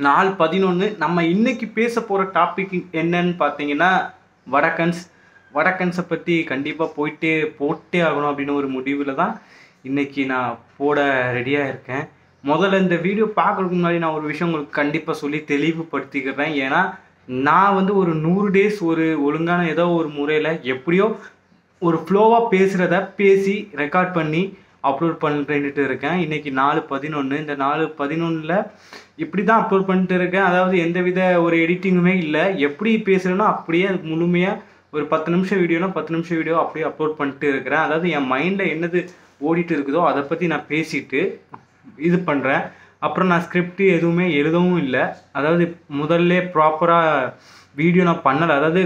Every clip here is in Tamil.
நாள் பதினொன்று நம்ம இன்னைக்கு பேச போகிற டாபிக் என்னன்னு பார்த்தீங்கன்னா வடக்கன்ஸ் வடக்கன்ஸை பற்றி கண்டிப்பாக போயிட்டே போட்டே ஆகணும் அப்படின்னு ஒரு முடிவில் தான் இன்னைக்கு நான் போட ரெடியாக இருக்கேன் முதல்ல இந்த வீடியோ பார்க்கறதுக்கு முன்னாடி நான் ஒரு விஷயம் உங்களுக்கு கண்டிப்பாக சொல்லி தெளிவுபடுத்திக்கிறேன் ஏன்னா நான் வந்து ஒரு நூறு டேஸ் ஒரு ஒழுங்கான ஏதோ ஒரு முறையில் எப்படியோ ஒரு ஃப்ளோவாக பேசுகிறத பேசி ரெக்கார்ட் பண்ணி அப்லோட் பண்ணிட்டு இருக்கேன் இன்னைக்கு நாலு பதினொன்று இந்த நாலு பதினொன்றில் இப்படி தான் அப்லோட் பண்ணிட்டு இருக்கேன் அதாவது எந்தவித ஒரு எடிட்டிங்குமே இல்லை எப்படி பேசுகிறேனோ அப்படியே அதுக்கு முழுமையாக ஒரு பத்து நிமிஷம் வீடியோனா பத்து நிமிஷம் வீடியோ அப்படியே அப்லோட் பண்ணிட்டு இருக்கிறேன் அதாவது என் மைண்டில் என்னது ஓடிட்டு இருக்குதோ அதை பற்றி நான் பேசிட்டு இது பண்ணுறேன் அப்புறம் நான் ஸ்கிரிப்ட் எதுவுமே எழுதவும் இல்லை அதாவது முதல்ல ப்ராப்பராக வீடியோ நான் பண்ணலை அதாவது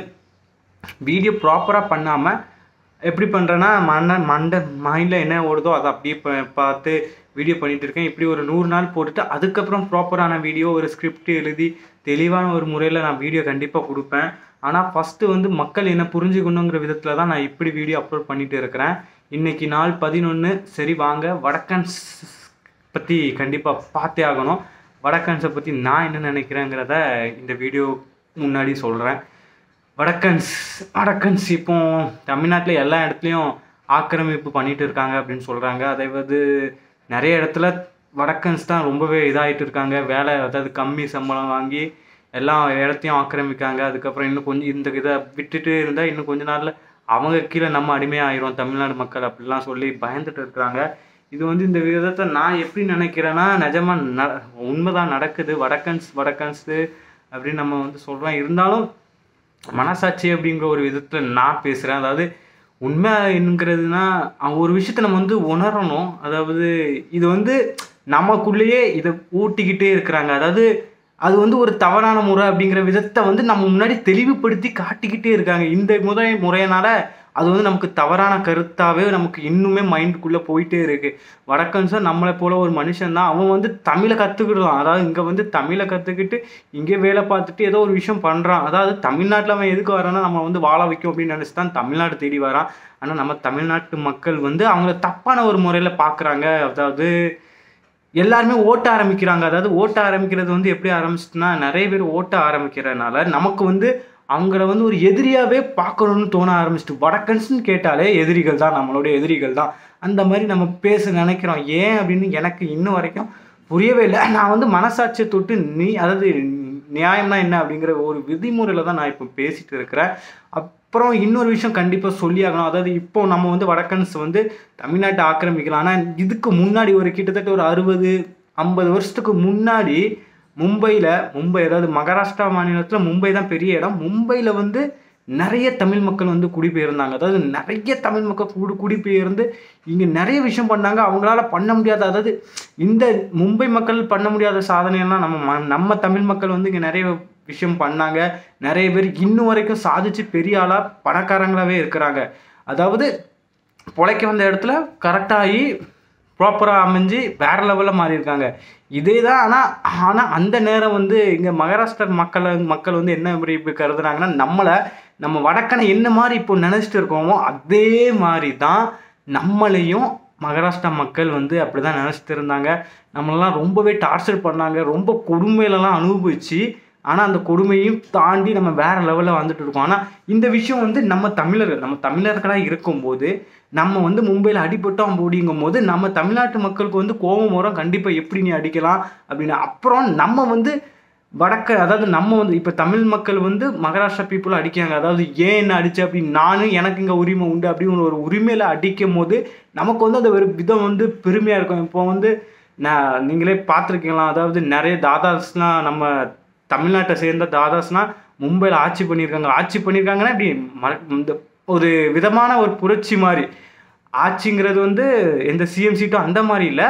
வீடியோ ப்ராப்பராக பண்ணாமல் எப்படி பண்ணுறேன்னா மண்ட மண்ட மைண்டில் என்ன ஓடுதோ அதை அப்படியே ப- பார்த்து வீடியோ பண்ணிட்டு இருக்கேன் இப்படி ஒரு நூறு நாள் போட்டுட்டு அதுக்கப்புறம் ப்ராப்பரான வீடியோ ஒரு ஸ்கிரிப்ட் எழுதி தெளிவான ஒரு முறையில் நான் வீடியோ கண்டிப்பாக கொடுப்பேன் ஆனால் ஃபஸ்ட்டு வந்து மக்கள் என்ன புரிஞ்சுக்கணுங்கிற விதத்தில் தான் நான் இப்படி வீடியோ அப்லோட் பண்ணிட்டு இருக்கிறேன் இன்னைக்கு நாள் பதினொன்று சரி வாங்க வடக்கன்ஸ் பற்றி கண்டிப்பாக பார்த்தே ஆகணும் வடக்கன்ஸை பற்றி நான் என்ன நினைக்கிறேங்கிறத இந்த வீடியோ முன்னாடி சொல்கிறேன் வடக்கன்ஸ் வடக்கன்ஸ் இப்போ தமிழ்நாட்டில் எல்லா இடத்துலையும் ஆக்கிரமிப்பு பண்ணிட்டு இருக்காங்க அப்படின்னு சொல்கிறாங்க அதை வந்து நிறைய இடத்துல வடக்கன்ஸ் தான் ரொம்பவே இதாகிட்டு இருக்காங்க வேலை அதாவது கம்மி சம்பளம் வாங்கி எல்லா இடத்தையும் ஆக்கிரமிக்காங்க அதுக்கப்புறம் இன்னும் கொஞ்சம் இந்த இதை விட்டுட்டு இருந்தால் இன்னும் கொஞ்ச நாளில் அவங்க கீழே நம்ம அடிமையாயிரும் தமிழ்நாடு மக்கள் அப்படிலாம் சொல்லி பயந்துட்டு இருக்கிறாங்க இது வந்து இந்த விதத்தை நான் எப்படி நினைக்கிறேன்னா நிஜமா ந உண்மைதான் நடக்குது வடக்கன்ஸ் வடக்கன்ஸு அப்படின்னு நம்ம வந்து சொல்கிறோம் இருந்தாலும் மனசாட்சி அப்படிங்கிற ஒரு விதத்தில் நான் பேசுகிறேன் அதாவது உண்மை என்கிறதுனா அஹ் ஒரு விஷயத்த நம்ம வந்து உணரணும் அதாவது இது வந்து நமக்குள்ளேயே இதை ஊட்டிக்கிட்டே இருக்கிறாங்க அதாவது அது வந்து ஒரு தவறான முறை அப்படிங்கிற விதத்தை வந்து நம்ம முன்னாடி தெளிவுபடுத்தி காட்டிக்கிட்டே இருக்காங்க இந்த முறை முறையினால அது வந்து நமக்கு தவறான கருத்தாவே நமக்கு இன்னுமே மைண்டுக்குள்ளே போயிட்டே இருக்கு வடக்கன்ஸும் நம்மளை போல ஒரு மனுஷன் தான் அவன் வந்து தமிழை கற்றுக்கிடுவான் அதாவது இங்கே வந்து தமிழை கற்றுக்கிட்டு இங்கே வேலை பார்த்துட்டு ஏதோ ஒரு விஷயம் பண்ணுறான் அதாவது தமிழ்நாட்டில் அவன் எதுக்கு வரான்னா நம்ம வந்து வாழ வைக்கும் அப்படின்னு நினச்சி தான் தமிழ்நாடு தேடி வரான் ஆனால் நம்ம தமிழ்நாட்டு மக்கள் வந்து அவங்கள தப்பான ஒரு முறையில் பார்க்குறாங்க அதாவது எல்லாருமே ஓட்ட ஆரம்பிக்கிறாங்க அதாவது ஓட்ட ஆரம்பிக்கிறது வந்து எப்படி ஆரம்பிச்சுட்டுனா நிறைய பேர் ஓட்ட ஆரம்பிக்கிறதுனால நமக்கு வந்து அவங்கள வந்து ஒரு எதிரியாவே பார்க்கணும்னு தோண ஆரம்பிச்சிட்டு வடக்கன்ஸ்னு கேட்டாலே எதிரிகள் தான் நம்மளுடைய எதிரிகள் தான் அந்த மாதிரி நம்ம பேச நினைக்கிறோம் ஏன் அப்படின்னு எனக்கு இன்னும் வரைக்கும் புரியவே இல்லை நான் வந்து மனசாட்சியை தொட்டு நீ அதாவது நியாயம்னா என்ன அப்படிங்கிற ஒரு விதிமுறையில் தான் நான் இப்போ பேசிட்டு இருக்கிறேன் அப்புறம் இன்னொரு விஷயம் கண்டிப்பாக சொல்லியாகணும் அதாவது இப்போ நம்ம வந்து வடக்கன்ஸ் வந்து தமிழ்நாட்டை ஆக்கிரமிக்கலாம் ஆனால் இதுக்கு முன்னாடி ஒரு கிட்டத்தட்ட ஒரு அறுபது ஐம்பது வருஷத்துக்கு முன்னாடி மும்பையில் மும்பை அதாவது மகாராஷ்டிரா மாநிலத்தில் மும்பை தான் பெரிய இடம் மும்பையில் வந்து நிறைய தமிழ் மக்கள் வந்து குடிபெயர்ந்தாங்க அதாவது நிறைய தமிழ் மக்கள் குடி குடிபெயர்ந்து இங்கே நிறைய விஷயம் பண்ணாங்க அவங்களால பண்ண முடியாத அதாவது இந்த மும்பை மக்கள் பண்ண முடியாத சாதனையெல்லாம் நம்ம ம- நம்ம தமிழ் மக்கள் வந்து இங்கே நிறைய விஷயம் பண்ணாங்க நிறைய பேர் இன்னும் வரைக்கும் சாதிச்சு பெரிய ஆளாக பணக்காரங்களாகவே இருக்கிறாங்க அதாவது பொழைக்க வந்த இடத்துல கரெக்டாகி ப்ராப்பராக அமைஞ்சு வேற லெவலில் மாறி இருக்காங்க இதே தான் ஆனால் ஆனால் அந்த நேரம் வந்து இங்கே மகாராஷ்டிரா மக்கள் மக்கள் வந்து என்ன இப்படி இப்படி கருதுனாங்கன்னா நம்மளை நம்ம வடக்கனை என்ன மாதிரி இப்போ நினச்சிட்டு இருக்கோமோ அதே மாதிரி தான் நம்மளையும் மகாராஷ்டிரா மக்கள் வந்து அப்படி தான் நினச்சிட்டு இருந்தாங்க நம்மளெல்லாம் ரொம்பவே டார்ச்சர் பண்ணாங்க ரொம்ப கொடுமையிலலாம் அனுபவிச்சு ஆனால் அந்த கொடுமையும் தாண்டி நம்ம வேற லெவலில் வந்துட்டு இருக்கோம் ஆனால் இந்த விஷயம் வந்து நம்ம தமிழர்கள் நம்ம தமிழர்களாக இருக்கும்போது நம்ம வந்து மும்பையில் அடிபட்டோம் அப்படிங்கும் போது நம்ம தமிழ்நாட்டு மக்களுக்கு வந்து கோபம் வரும் கண்டிப்பாக எப்படி நீ அடிக்கலாம் அப்படின்னு அப்புறம் நம்ம வந்து வடக்க அதாவது நம்ம வந்து இப்போ தமிழ் மக்கள் வந்து மகாராஷ்டிரா பீப்புளை அடிக்காங்க அதாவது ஏன் என்ன அடிச்ச அப்படின்னு நானும் எனக்கு இங்கே உரிமை உண்டு அப்படின்னு ஒரு உரிமையில் அடிக்கும் போது நமக்கு வந்து அந்த ஒரு விதம் வந்து பெருமையாக இருக்கும் இப்போ வந்து நான் நீங்களே பார்த்துருக்கீங்களா அதாவது நிறைய தாதாஸ்லாம் நம்ம தமிழ்நாட்டை சேர்ந்த தாதாஸ்லாம் மும்பையில் ஆட்சி பண்ணியிருக்காங்க ஆட்சி பண்ணியிருக்காங்கன்னா இப்படி ம- இந்த ஒரு விதமான ஒரு புரட்சி மாதிரி ஆட்சிங்கிறது வந்து எந்த சிஎம் சீட்டும் அந்த மாதிரி இல்லை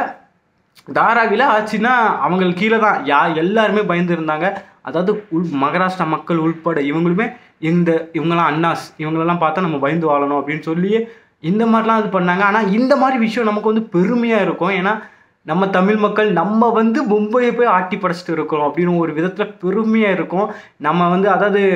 தாராவில ஆச்சுன்னா அவங்களுக்கு கீழே தான் யா எல்லாருமே பயந்து இருந்தாங்க அதாவது உள் மகாராஷ்டிரா மக்கள் உள்பட இவங்களுமே இந்த இவங்கெல்லாம் அண்ணாஸ் இவங்களெல்லாம் பார்த்தா நம்ம பயந்து வாழணும் அப்படின்னு சொல்லி இந்த மாதிரிலாம் இது பண்ணாங்க ஆனால் இந்த மாதிரி விஷயம் நமக்கு வந்து பெருமையாக இருக்கும் ஏன்னா நம்ம தமிழ் மக்கள் நம்ம வந்து மும்பையை போய் ஆட்டி படைச்சிட்டு இருக்கிறோம் அப்படின்னு ஒரு விதத்தில் பெருமையாக இருக்கும் நம்ம வந்து அதாவது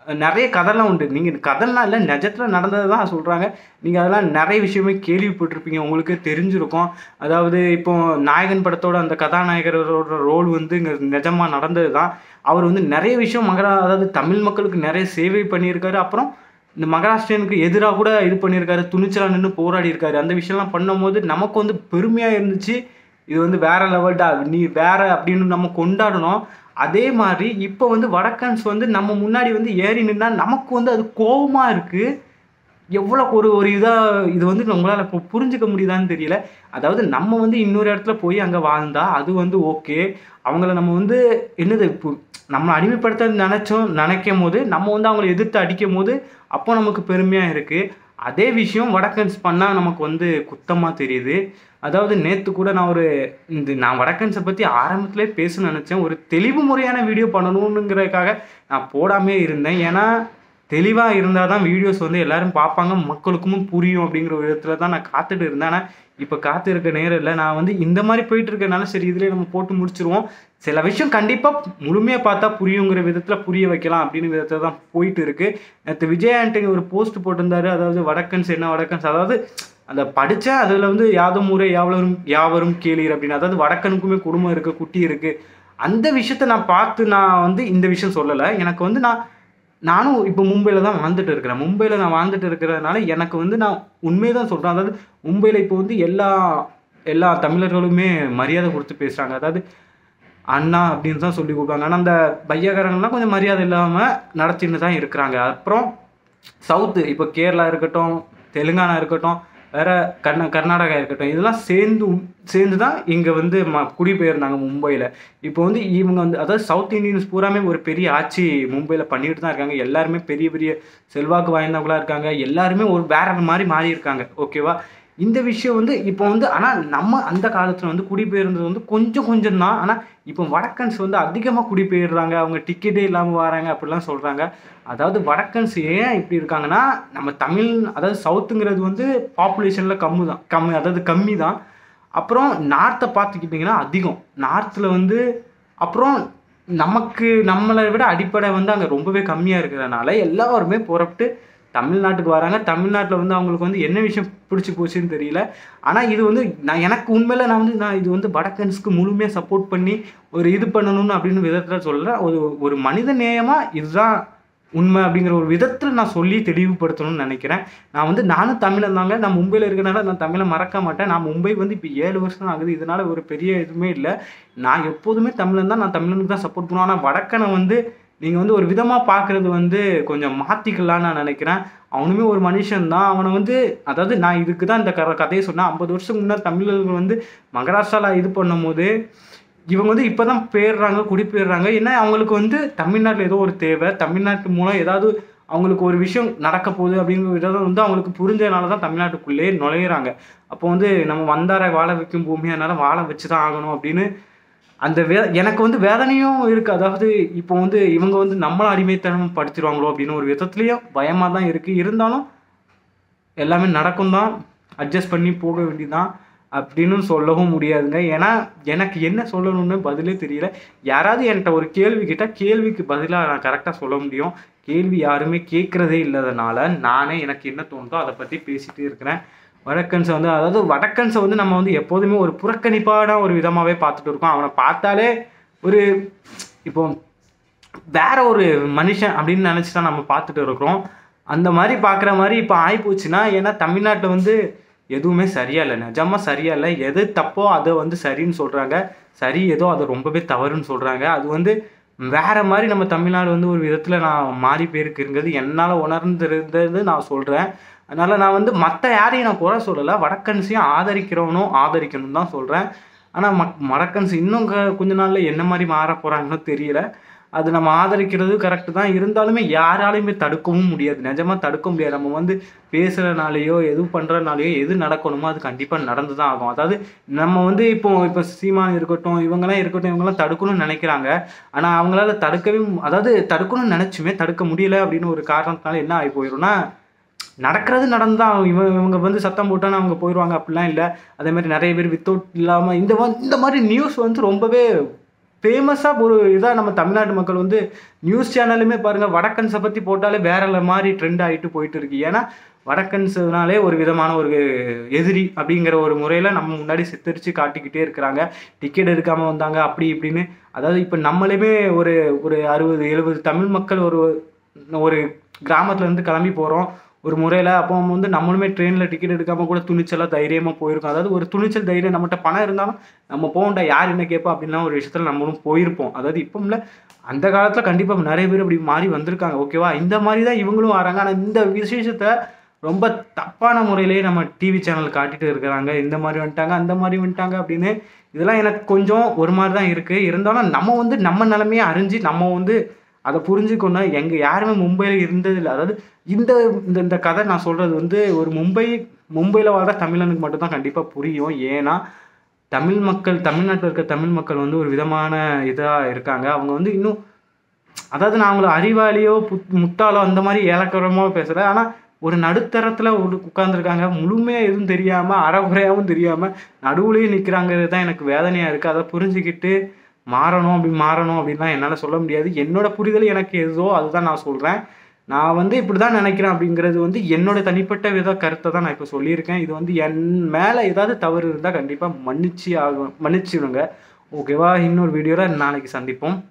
நிறைய கதைலாம் உண்டு நீங்கள் கதைலாம் இல்லை நிஜத்தில் நடந்தது தான் சொல்கிறாங்க நீங்கள் அதெல்லாம் நிறைய விஷயமே கேள்விப்பட்டிருப்பீங்க உங்களுக்கு தெரிஞ்சிருக்கும் அதாவது இப்போ நாயகன் படத்தோட அந்த கதாநாயகரோட ரோல் வந்து இங்கே நிஜமாக நடந்தது தான் அவர் வந்து நிறைய விஷயம் மகரா அதாவது தமிழ் மக்களுக்கு நிறைய சேவை பண்ணியிருக்காரு அப்புறம் இந்த மகாராஷ்டிரனுக்கு எதிராக கூட இது பண்ணியிருக்காரு துணிச்சலாக நின்று போராடி இருக்காரு அந்த விஷயம்லாம் பண்ணும்போது நமக்கு வந்து பெருமையாக இருந்துச்சு இது வந்து வேற லெவல்டா நீ வேற அப்படின்னு நம்ம கொண்டாடணும் அதே மாதிரி இப்போ வந்து வடக்கன்ஸ் வந்து நம்ம முன்னாடி வந்து ஏறி நின்னா நமக்கு வந்து அது கோபமா இருக்கு எவ்வளோ ஒரு ஒரு இதாக இது வந்து நம்மளால் இப்போ புரிஞ்சுக்க முடியுதான்னு தெரியல அதாவது நம்ம வந்து இன்னொரு இடத்துல போய் அங்கே வாழ்ந்தா அது வந்து ஓகே அவங்கள நம்ம வந்து என்னது இப்போ நம்மளை அடிமைப்படுத்த நினைச்சோம் நினைக்கும் போது நம்ம வந்து அவங்கள எதிர்த்து அடிக்கும் போது அப்போ நமக்கு பெருமையாக இருக்குது அதே விஷயம் வடக்கன்ஸ் பண்ணால் நமக்கு வந்து குத்தமாக தெரியுது அதாவது நேற்று கூட நான் ஒரு இந்த நான் வடக்கன்ஸை பற்றி ஆரம்பத்திலே பேச நினச்சேன் ஒரு தெளிவு முறையான வீடியோ பண்ணணுங்கிறதுக்காக நான் போடாமே இருந்தேன் ஏன்னா தெளிவாக இருந்தால் தான் வீடியோஸ் வந்து எல்லாரும் பார்ப்பாங்க மக்களுக்கும் புரியும் அப்படிங்கிற ஒரு விதத்துல தான் நான் காத்துட்டு இருந்தேன் ஆனால் இப்போ காத்து இருக்க நேரம் இல்லை நான் வந்து இந்த மாதிரி போயிட்டு இருக்கனால சரி இதுலேயே நம்ம போட்டு முடிச்சிருவோம் சில விஷயம் கண்டிப்பாக முழுமையாக பார்த்தா புரியுங்கிற விதத்தில் புரிய வைக்கலாம் அப்படின்னு விதத்தில் தான் போயிட்டு இருக்கு நேற்று விஜய் ஆண்டனி ஒரு போஸ்ட் போட்டிருந்தாரு அதாவது வடக்கன்ஸ் என்ன வடக்கன்ஸ் அதாவது அந்த படித்தேன் அதில் வந்து யாதும் ஊரே யாவரும் யாவரும் கேளீர் அப்படின்னு அதாவது வடக்கனுக்குமே குடும்பம் இருக்குது குட்டி இருக்குது அந்த விஷயத்த நான் பார்த்து நான் வந்து இந்த விஷயம் சொல்லலை எனக்கு வந்து நான் நானும் இப்போ மும்பையில் தான் வாழ்ந்துட்டு இருக்கிறேன் மும்பையில் நான் வாழ்ந்துட்டு இருக்கிறதுனால எனக்கு வந்து நான் உண்மையை தான் சொல்கிறேன் அதாவது மும்பையில் இப்போ வந்து எல்லா எல்லா தமிழர்களுமே மரியாதை கொடுத்து பேசுகிறாங்க அதாவது அண்ணா அப்படின்னு தான் சொல்லி கூப்பிடுவாங்க ஆனால் அந்த பையக்காரங்கள்லாம் கொஞ்சம் மரியாதை இல்லாமல் நடத்தின்னு தான் இருக்கிறாங்க அப்புறம் சவுத்து இப்போ கேரளா இருக்கட்டும் தெலுங்கானா இருக்கட்டும் வேற கர்நா கர்நாடகா இருக்கட்டும் இதெல்லாம் சேர்ந்து சேர்ந்து தான் இங்கே வந்து ம குடிபெயர்ந்தாங்க மும்பையில் இப்போ வந்து இவங்க வந்து அதாவது சவுத் இந்தியன்ஸ் பூராமே ஒரு பெரிய ஆட்சி மும்பையில் பண்ணிட்டு தான் இருக்காங்க எல்லாருமே பெரிய பெரிய செல்வாக்கு வாய்ந்தவங்களா இருக்காங்க எல்லாருமே ஒரு வேற மாதிரி மாறி இருக்காங்க ஓகேவா இந்த விஷயம் வந்து இப்போ வந்து ஆனால் நம்ம அந்த காலத்தில் வந்து குடிபெயர்ந்தது வந்து கொஞ்சம் கொஞ்சம் தான் ஆனால் இப்போ வடக்கன்ஸ் வந்து அதிகமாக குடிபெயர்றாங்க அவங்க டிக்கெட்டே இல்லாமல் வராங்க அப்படிலாம் சொல்கிறாங்க அதாவது வடக்கன்ஸ் ஏன் இப்படி இருக்காங்கன்னா நம்ம தமிழ் அதாவது சவுத்துங்கிறது வந்து பாப்புலேஷனில் கம்மி தான் கம்மி அதாவது கம்மி தான் அப்புறம் நார்த்தை பார்த்துக்கிட்டிங்கன்னா அதிகம் நார்த்தில் வந்து அப்புறம் நமக்கு நம்மளை விட அடிப்படை வந்து அங்கே ரொம்பவே கம்மியாக இருக்கிறதுனால எல்லாருமே புறப்பட்டு தமிழ்நாட்டுக்கு வராங்க தமிழ்நாட்டில் வந்து அவங்களுக்கு வந்து என்ன விஷயம் பிடிச்சி போச்சுன்னு தெரியல ஆனால் இது வந்து நான் எனக்கு உண்மையில நான் வந்து நான் இது வந்து வடக்கன்ஸ்க்கு முழுமையாக சப்போர்ட் பண்ணி ஒரு இது பண்ணணும்னு அப்படின்னு விதத்தில் சொல்ல ஒரு ஒரு மனித நேயமாக இதுதான் உண்மை அப்படிங்கிற ஒரு விதத்தில் நான் சொல்லி தெளிவுபடுத்தணும்னு நினைக்கிறேன் நான் வந்து நானும் தமிழன் தாங்க நான் மும்பையில் இருக்கிறனால நான் தமிழை மறக்க மாட்டேன் நான் மும்பை வந்து இப்போ ஏழு வருஷம் தான் ஆகுது இதனால ஒரு பெரிய இதுவுமே இல்லை நான் எப்போதுமே தமிழன் தான் நான் தமிழனுக்கு தான் சப்போர்ட் பண்ணுவேன் ஆனால் வடக்கனை வந்து நீங்கள் வந்து ஒரு விதமாக பார்க்குறது வந்து கொஞ்சம் மாற்றிக்கலான்னு நான் நினைக்கிறேன் அவனுமே ஒரு மனுஷன் தான் அவனை வந்து அதாவது நான் இதுக்கு தான் இந்த க கதையை சொன்னேன் ஐம்பது வருஷத்துக்கு முன்னாடி தமிழர்கள் வந்து மகாராஷ்டிராவில் இது பண்ணும்போது இவங்க வந்து இப்போ தான் போயிடுறாங்க குடிபெயர்றாங்க ஏன்னா அவங்களுக்கு வந்து தமிழ்நாட்டில் ஏதோ ஒரு தேவை தமிழ்நாட்டு மூலம் ஏதாவது அவங்களுக்கு ஒரு விஷயம் நடக்க போகுது அப்படிங்கிற விதம் வந்து அவங்களுக்கு புரிஞ்சதுனால தான் தமிழ்நாட்டுக்குள்ளேயே நுழையிறாங்க அப்போ வந்து நம்ம வந்தாரை வாழ வைக்கும் பூமி அதனால வாழ வச்சு தான் ஆகணும் அப்படின்னு அந்த வே எனக்கு வந்து வேதனையும் இருக்குது அதாவது இப்போ வந்து இவங்க வந்து நம்மளை அடிமைத்தனம் படுத்திடுவாங்களோ அப்படின்னு ஒரு விதத்துலேயும் பயமாக தான் இருக்குது இருந்தாலும் எல்லாமே நடக்கும் தான் அட்ஜஸ்ட் பண்ணி போக வேண்டியதுதான் அப்படின்னு சொல்லவும் முடியாதுங்க ஏன்னா எனக்கு என்ன சொல்லணும்னு பதிலே தெரியல யாராவது என்கிட்ட ஒரு கேள்வி கேட்டால் கேள்விக்கு பதிலாக நான் கரெக்டாக சொல்ல முடியும் கேள்வி யாருமே கேட்குறதே இல்லாதனால நானே எனக்கு என்ன தோணுதோ அதை பற்றி பேசிகிட்டே இருக்கிறேன் வடக்கன்ஸை வந்து அதாவது வடக்கன்ஸை வந்து நம்ம வந்து எப்போதுமே ஒரு புறக்கணிப்பான ஒரு விதமாகவே பார்த்துட்டு இருக்கோம் அவனை பார்த்தாலே ஒரு இப்போ வேற ஒரு மனுஷன் அப்படின்னு நினச்சி தான் நம்ம பார்த்துட்டு இருக்கிறோம் அந்த மாதிரி பார்க்குற மாதிரி இப்போ ஆகிப்போச்சுன்னா ஏன்னா தமிழ்நாட்டில் வந்து எதுவுமே சரியா இல்லை நிஜமாக சரியா இல்லை எது தப்போ அதை வந்து சரின்னு சொல்கிறாங்க சரி ஏதோ அதை ரொம்பவே தவறுன்னு சொல்கிறாங்க அது வந்து வேற மாதிரி நம்ம தமிழ்நாடு வந்து ஒரு விதத்தில் நான் மாறி போயிருக்குங்கிறது என்னால் உணர்ந்திருந்தது நான் சொல்கிறேன் அதனால் நான் வந்து மற்ற யாரையும் நான் குறை சொல்லலை வடக்கன்ஸையும் ஆதரிக்கிறவனும் ஆதரிக்கணும் தான் சொல்கிறேன் ஆனால் மக் வடக்கன்ஸ் இன்னும் க- கொஞ்ச நாளில் என்ன மாதிரி மாற போகிறாங்கன்னு தெரியல அது நம்ம ஆதரிக்கிறது கரெக்டு தான் இருந்தாலுமே யாராலையுமே தடுக்கவும் முடியாது நிஜமாக தடுக்க முடியாது நம்ம வந்து பேசுகிறனாலேயோ எது பண்ணுறனாலையோ எது நடக்கணுமோ அது கண்டிப்பாக நடந்து தான் ஆகும் அதாவது நம்ம வந்து இப்போ இப்போ சீமான் இருக்கட்டும் இவங்கெல்லாம் இருக்கட்டும் இவங்கெல்லாம் தடுக்கணும்னு நினைக்கிறாங்க ஆனால் அவங்களால தடுக்கவே மு- அதாவது தடுக்கணும்னு நினச்சுமே தடுக்க முடியல அப்படின்னு ஒரு காரணத்தினால என்ன ஆகி போயிடும்னா நடக்கிறது நடந்துதான் இவங்க இவங்க வந்து சத்தம் போட்டான்னு அவங்க போயிடுவாங்க அப்படிலாம் இல்லை அதே மாதிரி நிறைய பேர் வித்தவுட் இல்லாமல் இந்த மாதிரி இந்த மாதிரி நியூஸ் வந்து ரொம்பவே ஃபேமஸாக ஒரு இதாக நம்ம தமிழ்நாட்டு மக்கள் வந்து நியூஸ் சேனலுமே பாருங்கள் வடக்கன்ஸை பற்றி போட்டாலே வேற ல- மாதிரி ட்ரெண்ட் ஆகிட்டு போயிட்டு இருக்கு ஏன்னா வடக்கன்ஸ்னாலே ஒரு விதமான ஒரு எதிரி அப்படிங்கிற ஒரு முறையில் நம்ம முன்னாடி சித்தரித்து காட்டிக்கிட்டே இருக்கிறாங்க டிக்கெட் எடுக்காமல் வந்தாங்க அப்படி இப்படின்னு அதாவது இப்போ நம்மளுமே ஒரு ஒரு அறுபது எழுபது தமிழ் மக்கள் ஒரு ஒரு கிராமத்துல இருந்து கிளம்பி போகிறோம் ஒரு முறையில் அப்போ வந்து நம்மளுமே ட்ரெயினில் டிக்கெட் எடுக்காமல் கூட துணிச்சலாக தைரியமாக போயிருக்கோம் அதாவது ஒரு துணிச்சல் தைரியம் நம்மகிட்ட பணம் இருந்தாலும் நம்ம போகண்டா யார் என்ன கேட்போம் அப்படின்லாம் ஒரு விஷயத்தில் நம்மளும் போயிருப்போம் அதாவது இப்போ இல்லை அந்த காலத்தில் கண்டிப்பாக நிறைய பேர் இப்படி மாறி வந்திருக்காங்க ஓகேவா இந்த மாதிரி தான் இவங்களும் வராங்க ஆனால் இந்த விசேஷத்தை ரொம்ப தப்பான முறையிலேயே நம்ம டிவி சேனல் காட்டிட்டு இருக்கிறாங்க இந்த மாதிரி வந்துட்டாங்க அந்த மாதிரி வந்துட்டாங்க அப்படின்னு இதெல்லாம் எனக்கு கொஞ்சம் ஒரு மாதிரி தான் இருக்குது இருந்தாலும் நம்ம வந்து நம்ம நிலைமையை அறிஞ்சு நம்ம வந்து அதை புரிஞ்சுக்கணும் எங்க யாருமே மும்பையில் இருந்ததில்லை அதாவது இந்த இந்த இந்த கதை நான் சொல்கிறது வந்து ஒரு மும்பை மும்பையில் வாழ்ற தமிழனுக்கு மட்டும்தான் கண்டிப்பாக புரியும் ஏன்னா தமிழ் மக்கள் தமிழ்நாட்டில் இருக்க தமிழ் மக்கள் வந்து ஒரு விதமான இதாக இருக்காங்க அவங்க வந்து இன்னும் அதாவது நான் அவங்கள அறிவாளியோ புத் முட்டாளோ அந்த மாதிரி ஏலக்கரமோ பேசுகிறேன் ஆனால் ஒரு நடுத்தரத்தில் ஒரு உட்காந்துருக்காங்க முழுமையாக எதுவும் தெரியாமல் அறகுறையாகவும் தெரியாமல் நடுவுலேயே நிற்கிறாங்கிறது தான் எனக்கு வேதனையாக இருக்குது அதை புரிஞ்சுக்கிட்டு மாறணும் அப்படி மாறணும் அப்படின்லாம் என்னால் சொல்ல முடியாது என்னோட புரிதல் எனக்கு எதோ அதுதான் நான் சொல்கிறேன் நான் வந்து இப்படி தான் நினைக்கிறேன் அப்படிங்கிறது வந்து என்னோட தனிப்பட்ட வித கருத்தை தான் நான் இப்போ சொல்லியிருக்கேன் இது வந்து என் மேலே ஏதாவது தவறு இருந்தால் கண்டிப்பாக மன்னிச்சு ஆகும் மன்னிச்சிடுங்க ஓகேவா இன்னொரு வீடியோவில் நாளைக்கு சந்திப்போம்